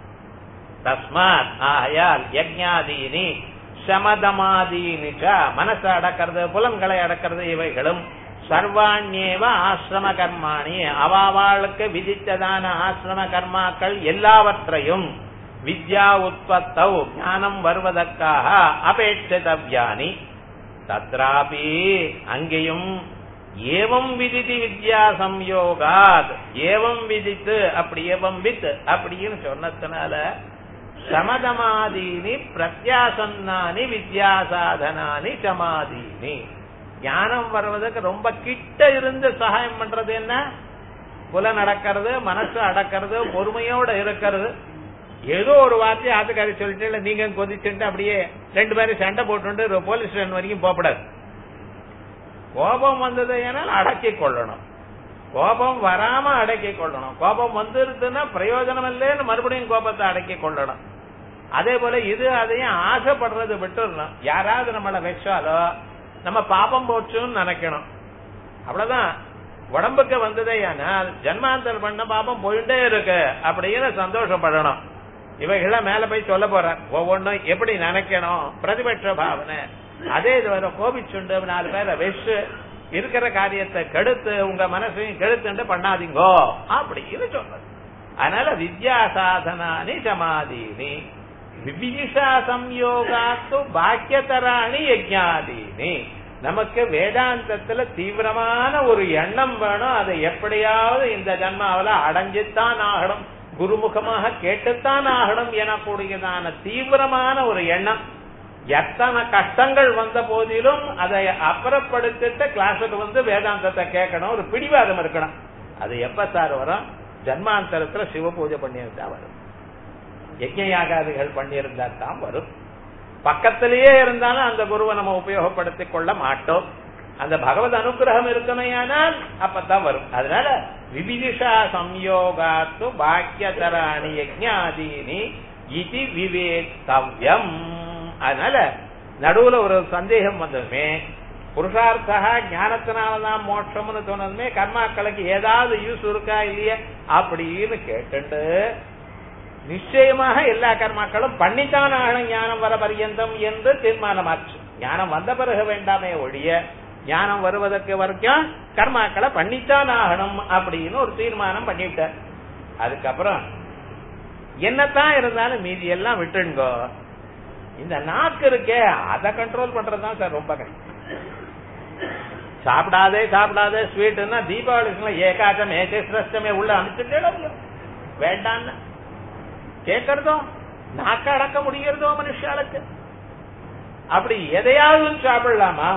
தஸ்மாத் ஆகையால் யஜ்ஞாதீனி சமதமாதீனி ச மனசை அடக்கிறது புலன்களை அடக்கிறது இவைகளும் சர்வாண்யேவ ஆசிரம கர்மாணி அவாவாளுக்கு விதித்ததான ஆசிரம கர்மாக்கள் எல்லாவற்றையும் வித்யா உற்பத்தௌ ஞானம் வருவதற்காக அபேட்சிதவ்யானி தத்ராபி அங்கேயும் ஏவம் விதிதி வித்யா சம்யோகாத் ஏவம் விதித்து அப்படி ஏவம் வித் அப்படின்னு சொன்னதுனால சமதமாதீனி பிரத்யாசன்னானி வித்யா சாதனானி சமாதீனி ஞானம் வருவதற்கு ரொம்ப கிட்ட இருந்து சகாயம் பண்றது என்ன புலன் அடக்கிறது மனசு அடக்கிறது பொறுமையோட இருக்கிறது ஏதோ ஒரு வார்த்தை ஆத்துக்காரி சொல்லிட்டு இல்ல நீங்க கொதிச்சுட்டு அப்படியே ரெண்டு பேரும் சண்டை போட்டு போலீஸ் ஸ்டேஷன் வரைக்கும் போகப்படாது கோபம் வந்தது ஏனால் அடக்கி கொள்ளணும் கோபம் வராம அடக்கி கொள்ளணும் கோபம் வந்துருதுன்னா பிரயோஜனம் இல்லைன்னு மறுபடியும் கோபத்தை அடக்கி கொள்ளணும் அதே போல இது அதையும் ஆசைப்படுறது விட்டுறணும் யாராவது நம்மள வச்சாலோ நம்ம பாபம் போச்சுன்னு நினைக்கணும் அவ்வளவுதான் உடம்புக்கு வந்ததே ஆனால் ஜன்மாந்தர் பண்ண பாபம் போயிட்டே இருக்கு அப்படின்னு சந்தோஷப்படணும் இவைகள மேல போய் சொல்ல போற ஒவ்வொன்றும் எப்படி நினைக்கணும் பிரதிபட்ச பாவனை அதே இது வர கோபிச்சுண்டு நாலு பேரை வெச்சு இருக்கிற காரியத்தை கெடுத்து உங்க மனசையும் கெடுத்துண்டு பண்ணாதீங்கோ அப்படின்னு சொல்றது அதனால வித்யா சாதனானி சமாதீனி விபிஷா சம்யோகாத்து பாக்கியதராணி யஜ்ஞாதீனி நமக்கு வேதாந்தத்துல தீவிரமான ஒரு எண்ணம் வேணும் அதை எப்படியாவது இந்த ஜன்மாவில அடைஞ்சுத்தான் ஆகணும் குருமுகமாக கேட்டுத்தான் ஆகணும் எனக்கூடியதான தீவிரமான ஒரு எண்ணம் எத்தனை கஷ்டங்கள் வந்த போதிலும் அதை அப்புறப்படுத்திட்டு கிளாஸுக்கு வந்து வேதாந்தத்தை கேட்கணும் ஒரு பிடிவாதம் இருக்கணும் அது எப்ப சார் வரும் ஜன்மாந்தரத்துல சிவ பூஜை பண்ணியிருந்தா வரும் யஜ்ஞயாகாதிகள் பண்ணியிருந்தா தான் வரும் பக்கத்திலேயே இருந்தாலும் அந்த குருவை நம்ம உபயோகப்படுத்திக் கொள்ள மாட்டோம் அந்த பகவத் அனுகிரகம் இருக்குமையானால் அப்பதான் வரும் அதனால விபிதிஷா சம்யோகாத்து பாக்கியதராணி யஜ்ஞாதீனி இது விவேக்தவ்யம் அதனால நடுவுல ஒரு சந்தேகம் வந்ததுமே புருஷார்த்தா ஞானத்தினாலதான் மோட்சம்னு சொன்னதுமே கர்மாக்களுக்கு ஏதாவது யூஸ் இருக்கா இல்லையா அப்படின்னு கேட்டுட்டு நிச்சயமாக எல்லா கர்மாக்களும் பண்ணித்தான் ஆகணும் ஞானம் வர பரியந்தம் என்று தீர்மானமாச்சு ஞானம் வந்த பிறகு வேண்டாமே ஒழிய ஞானம் வருவதற்கு வரைக்கும் கர்மாக்களை பண்ணித்தான் ஆகணும் அப்படின்னு ஒரு தீர்மானம் பண்ணிவிட்டார் அதுக்கப்புறம் என்னத்தான் இருந்தாலும் மீதி எல்லாம் விட்டுங்கோ இந்த நாக்கு இருக்கே அதை கண்ட்ரோல் பண்றதுதான் சார் ரொம்ப கஷ்டம் சாப்பிடாதே சாப்பிடாதே ஸ்வீட்னா தீபாவளிக்குள்ள ஏகாச்சம் ஏகேஸ்வரஸ்டமே உள்ள அனுப்பிச்சுட்டே வேண்டான்னு கேட்கறதோ நாக்க அடக்க முடிகிறதோ மனுஷாளுக்கு அப்படி எதையாவது சாப்பிடலாமா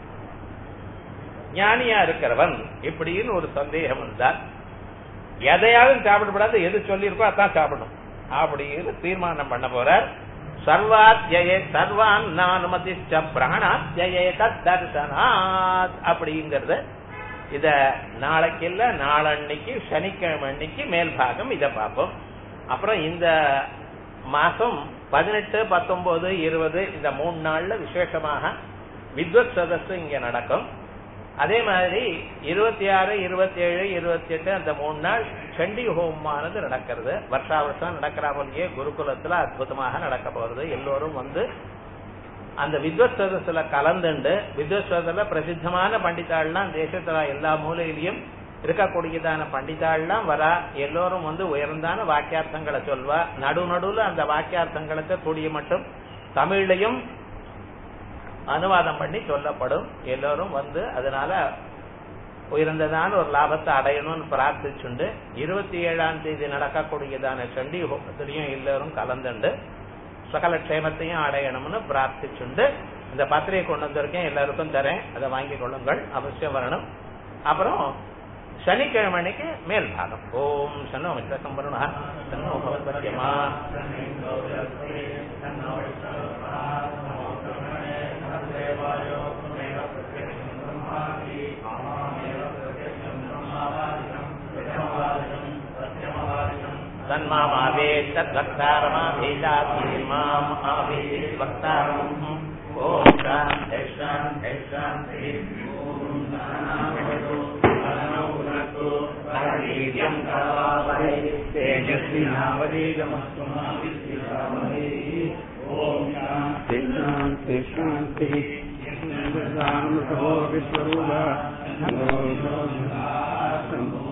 ஞானியா இருக்கிறவன் இப்படின்னு ஒரு சந்தேகம் வந்தால் எதையாவது சாப்பிடக்கூடாது எது சொல்லியிருக்கோ அதான் சாப்பிடணும் அப்படின்னு தீர்மானம் பண்ண போறார் சர்வாத்தியே சர்வான் நானுமதி பிராணாத்தியே தர்சனாத் அப்படிங்கறது இத நாளைக்கு இல்ல நாளன்னைக்கு சனிக்கிழமை அன்னைக்கு மேல் பாகம் இத பார்ப்போம் அப்புறம் இந்த மாசம் பதினெட்டு பத்தொன்பது இருபது இந்த மூணு நாள்ல விசேஷமாக வித்வத் சதஸ் இங்க நடக்கும் அதே மாதிரி இருபத்தி ஆறு இருபத்தி ஏழு இருபத்தி எட்டு அந்த மூணு நாள் சண்டி ஹோமமானது நடக்கிறது வருஷா வருஷம் நடக்கிற போலயே குருகுலத்துல அற்புதமாக நடக்க போறது எல்லோரும் வந்து அந்த வித்வத் சதஸ்ல கலந்துண்டு வித்வத் சதஸ்ல பிரசித்தமான பண்டிதாள்லாம் தேசத்துல எல்லா மூலையிலையும் இருக்கக்கூடியதான பண்டிதாள்லாம் வரா எல்லோரும் வந்து உயர்ந்தான வாக்கியார்த்தங்களை சொல்வா நடு நடுவுல அந்த வாக்கியார்த்தங்களுக்கு கூடிய மட்டும் தமிழ்லையும் அனுவாதம் பண்ணி சொல்லப்படும் எல்லோரும் வந்து அதனால உயர்ந்ததான ஒரு லாபத்தை அடையணும்னு பிரார்த்திச்சுண்டு இருபத்தி ஏழாம் தேதி நடக்கக்கூடியதான சண்டி ஹோமத்திலையும் எல்லோரும் கலந்துண்டு சகல க்ஷேமத்தையும் அடையணும்னு பிரார்த்திச்சுண்டு இந்த பத்திரிகை கொண்டு வந்திருக்கேன் எல்லாருக்கும் தரேன் அதை வாங்கிக் கொள்ளுங்கள் அவசியம் வரணும் அப்புறம் சனிக்கிழமை அன்னைக்கு மேல் பாகம் ஓம் சன்னோ மித்த சம்பருணா சன்னோ பவத்வத்யமா तन्मावेत् तद्वक्तारमाभेदात्माम् आवेत् वक्तारम् ॐ शान्ति शान्ति शान्तिः वीर्यम् करवावहै तेजस्विनावधीतमस्तु मा विद्विषावहै ॐ शान्ति शान्ति शान्तिः विश्वरूप नमो